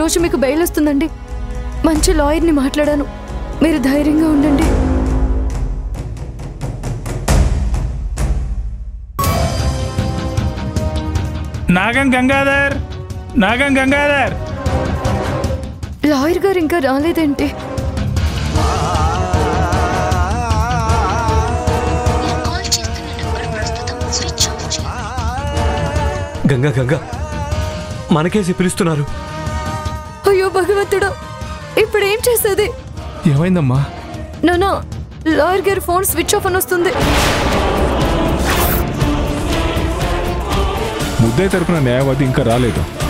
రోజు మీకు బెయిల్ వస్తుందండి మంచి లాయర్ని మాట్లాడాను మీరు ధైర్యంగా ఉండండి నాగం గంగాధర్ నాగం గంగాధర్ లాయర్ గారు ఇంకా రాలేదేంటి మీరు కాల్ చేస్తున్న నంబర్ ప్రస్తుతం స్విచ్ ఆఫ్ చేయండి గంగా గంగా మనకేసి పిలుస్తున్నారు అయ్యో భగవంతుడా ఇప్పుడు ఏం చేసేది ఏమైందమ్మా నానా లాయర్ గారి ఫోన్ స్విచ్ ఆఫ్ అని వస్తుంది ముద్దే తరపున న్యాయవాది ఇంకా రాలేదు